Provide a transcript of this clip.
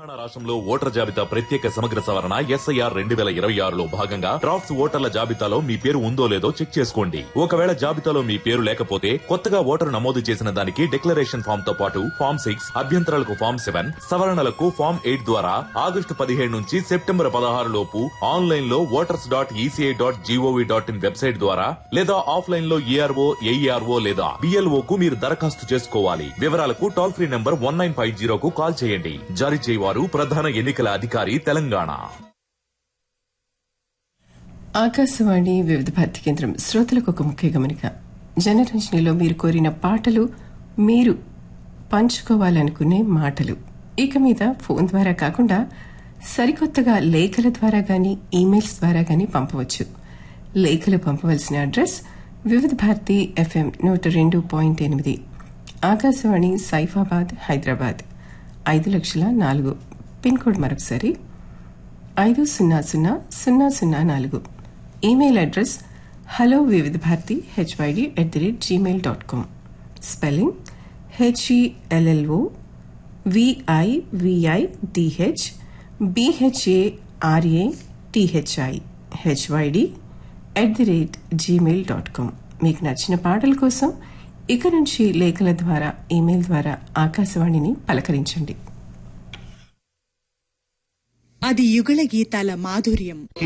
తెలంగాణ రాష్ట్రంలో ఓటర్ జాబితా ప్రత్యేక సమగ్ర సవరణ ఎస్ఐఆర్ రెండు వేల ఇరవై ఆరులో భాగంగా డ్రాఫ్ట్స్ ఓటర్ల జాబితాలో మీ పేరు ఉందో లేదో చెక్ చేసుకోండి ఒకవేళ జాబితాలో మీ పేరు లేకపోతే కొత్తగా ఓటరు నమోదు చేసిన దానికి డిక్లరేషన్ ఫామ్ తో పాటు ఫామ్ సిక్స్ అభ్యంతరాలకు ఫామ్ సెవెన్ సవరణలకు ఫామ్ ఎయిట్ ద్వారా ఆగస్టు పదిహేడు నుంచి సెప్టెంబర్ పదహారు లోపు ఆన్లైన్ లో voters dot ECI dot gov dot in website ద్వారా లేదా ఆఫ్లైన్ లో ఏఆర్ఓ ఏఈఆర్ఓ లేదా బిఎల్ఓ కు మీరు దరఖాస్తు చేసుకోవాలి వివరాలకు toll free number one nine five జీరోకు కాల్ చేయండి జారీ చేయవారు ప్రధాన ఎన్నికల అధికారి తెలంగాణ ఆకాశవాణి వివిధ భారతి కేంద్రం శ్రోతలకు ఒక ముఖ్య గమనిక జనరంజనిలో మీరు కోరిన పాటలు మీరు పంచుకోవాలనుకునే మాటలు ఇక మీద ఫోన్ ద్వారా కాకుండా సరికొత్తగా లేఖల ద్వారా గాని ఈమెయిల్స్ ద్వారా గాని పంపవచ్చు లేఖలు పంపవలసిన అడ్రస్ వివిధ భారతి ఎఫ్ఎం నూట రెండు పాయింట్ ఎనిమిది ఆకాశవాణి సైఫాబాద్ హైదరాబాద్ ఐదు లక్షల నాలుగు పిన్ కోడ్ మరొకసారి ఐదు సున్నా సున్నా సున్నా సున్నా నాలుగు email address hello Vividh Bharati HYD at the rate Gmail dot com spelling H E L L O V I V I D H B H A R A T H I HYD at the rate Gmail dot com మీకు నచ్చిన పాటల కోసం ఇక నుంచి లేఖల ద్వారా ఈమెయిల్ ద్వారా ఆకాశవాణిని పలకరించండి అది యుగళ గీతాల మాధుర్యం